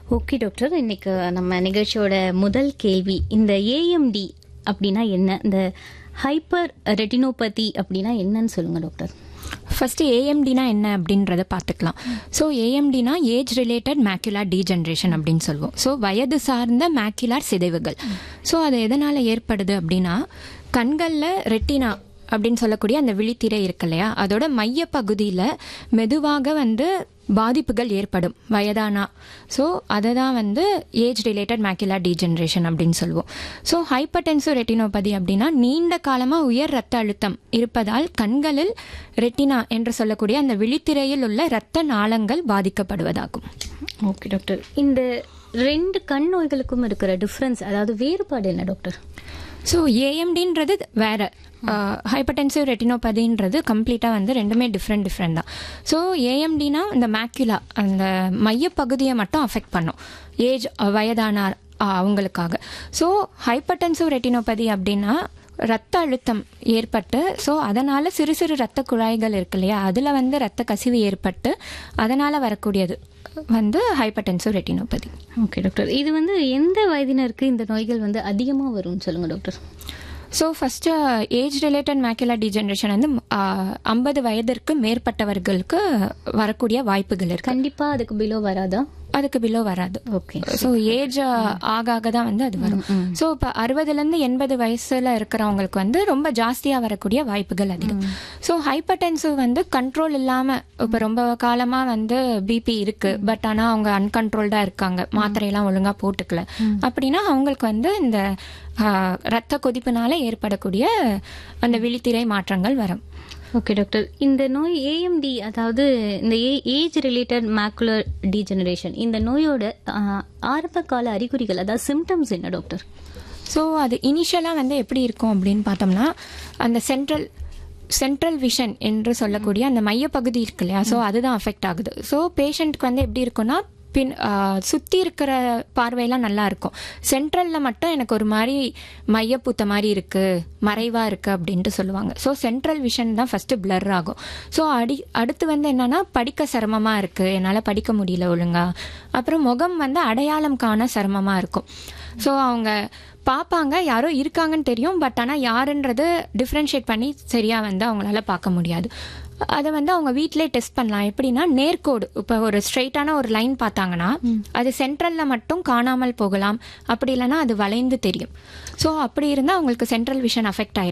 okay doctor இன்னைக்கு நம்ம நிகழ்ச்சியோட முதல் கேள்வி இந்த ஏஎம்டி அப்படின்னா என்ன இந்த ஹைப்பர் ரெட்டினோபதி அப்படின்னா என்னன்னு சொல்லுங்க டாக்டர் ஃபர்ஸ்ட் ஏஎம்டினா என்ன அப்படின்றத பார்த்துக்கலாம் ஸோ ஏஎம்டினா ஏஜ் ரிலேட்டட் மேக்குலார் டீஜென்ரேஷன் அப்படின்னு சொல்லுவோம் ஸோ வயது சார்ந்த மேக்குலார் சிதைவுகள் ஸோ அது எதனால் ஏற்படுது அப்படின்னா கண்களில் ரெட்டினா அப்படின்னு சொல்லக்கூடிய அந்த விழித்திரை இருக்கு இல்லையா அதோட மைய பகுதியில் மெதுவாக வந்து பாதிப்புகள் ஏற்படும் வயதானா ஸோ அதை தான் வந்து ஏஜ் ரிலேட்டட் மேக்குலார் டீஜென்ரேஷன் அப்படின்னு சொல்லுவோம் ஸோ ஹைப்பர்டென்சிவ் ரெட்டினோபதி அப்படின்னா நீண்ட காலமாக உயர் ரத்த அழுத்தம் இருப்பதால் கண்களில் ரெட்டினா என்று சொல்லக்கூடிய அந்த விழித்திரையில் உள்ள இரத்த நாளங்கள் பாதிக்கப்படுவதாகும் ஓகே டாக்டர் இந்த ரெண்டு கண் நோய்களுக்கும் இருக்கிற டிஃப்ரென்ஸ் அதாவது வேறுபாடு என்ன டாக்டர் ஸோ ஏஎம்டின்றது வேற ஹைப்பர்டென்சிவ் ரெட்டினோபதின்றது கம்ப்ளீட்டாக வந்து ரெண்டுமே டிஃப்ரெண்ட் டிஃப்ரெண்ட் தான் ஸோ ஏஎம்டினா இந்த மேக்குலா அந்த மையப்பகுதியை மட்டும் அஃபெக்ட் பண்ணும் ஏஜ் வயதான அஹ், அவங்களுக்காக ஸோ ஹைப்பர்டென்சிவ் ரெட்டினோபதி அப்படின்னா ரத்த அழுத்தம் ஏற்பட்டு ஸோ அதனால் சிறு சிறு ரத்த குழாய்கள் இருக்கு இல்லையா அதில் வந்து ரத்த கசிவு ஏற்பட்டு அதனால் வரக்கூடியது வந்து ஹைப்பர்டென்சிவ் ரெட்டினோபதி ஓகே டாக்டர் இது வந்து எந்த வயதினருக்கு இந்த நோய்கள் வந்து அதிகமாக வரும்னு சொல்லுங்க doctor so first age related macular degeneration வந்து ஐம்பது வயதிற்கு மேற்பட்டவர்களுக்கு வரக்கூடிய வாய்ப்புகள் இருக்கு கண்டிப்பா அதுக்கு பிலோ வராதா அதுக்கு பிலோ வராது ஓகே ஸோ ஏஜ் ஆக ஆக தான் வந்து அது வரும் ஸோ இப்போ அறுபதுலேருந்து எண்பது வயசுல இருக்கிறவங்களுக்கு வந்து ரொம்ப ஜாஸ்தியாக வரக்கூடிய வாய்ப்புகள் அதிகம் ஸோ ஹைப்பர்டென்சிவ் வந்து கண்ட்ரோல் இல்லாமல் இப்போ ரொம்ப காலமாக வந்து பிபி இருக்கு பட் ஆனால் அவங்க அன்கண்ட்ரோல்டாக இருக்காங்க மாத்திரையெல்லாம் ஒழுங்காக போட்டுக்கல அப்படின்னா அவங்களுக்கு வந்து இந்த ஆஹ், ரத்த கொதிப்புனால ஏற்படக்கூடிய அந்த விழித்திரை மாற்றங்கள் வரும் ஓகே டாக்டர் இந்த நோய் ஏஎம்டி அதாவது இந்த ஏஜ் ரிலேட்டட் மேக்குலர் டீஜெனரேஷன் இந்த நோயோட ஆஹ், ஆரம்ப கால அறிகுறிகள் அதாவது சிம்டம்ஸ் என்ன டாக்டர் ஸோ அது இனிஷியலாக வந்து எப்படி இருக்கும் அப்படின்னு பார்த்தோம்னா அந்த சென்ட்ரல் சென்ட்ரல் விஷன் என்று சொல்லக்கூடிய அந்த மையப்பகுதி இருக்கு இல்லையா ஸோ அதுதான் அஃபெக்ட் ஆகுது ஸோ பேஷண்ட்க்கு வந்து எப்படி இருக்கும்னா பின் சுற்றி இருக்கிற பார்வையெல்லாம் நல்லா இருக்கும் சென்ட்ரலில் மட்டும் எனக்கு ஒரு மாதிரி மையப்பூத்த மாதிரி இருக்குது மறைவாக இருக்குது அப்படின்ட்டு சொல்லுவாங்க ஸோ சென்ட்ரல் விஷன் தான் ஃபஸ்ட்டு பிளர் ஆகும் ஸோ அடி அடுத்து வந்து என்னன்னா படிக்க சிரமமாக இருக்குது என்னால் படிக்க முடியல ஒழுங்கா அப்புறம் முகம் வந்து அடையாளம் காண சிரமமாக இருக்கும் ஸோ அவங்க பார்ப்பாங்க யாரோ இருக்காங்கன்னு தெரியும் பட் ஆனால் யாருன்றது டிஃப்ரென்ஷியேட் பண்ணி சரியாக வந்து அவங்களால பார்க்க முடியாது அதை வந்து அவங்க வீட்டிலே டெஸ்ட் பண்ணலாம் எப்படின்னா நேர்கோடு இப்போ ஒரு ஸ்ட்ரெயிட்டான ஒரு லைன் பார்த்தாங்கன்னா அது சென்ட்ரலில் மட்டும் காணாமல் போகலாம் அப்படி இல்லைன்னா அது வளைந்து தெரியும் ஸோ அப்படி இருந்தால் அவங்களுக்கு சென்ட்ரல் விஷன் அஃபெக்ட் ஆயிருக்கு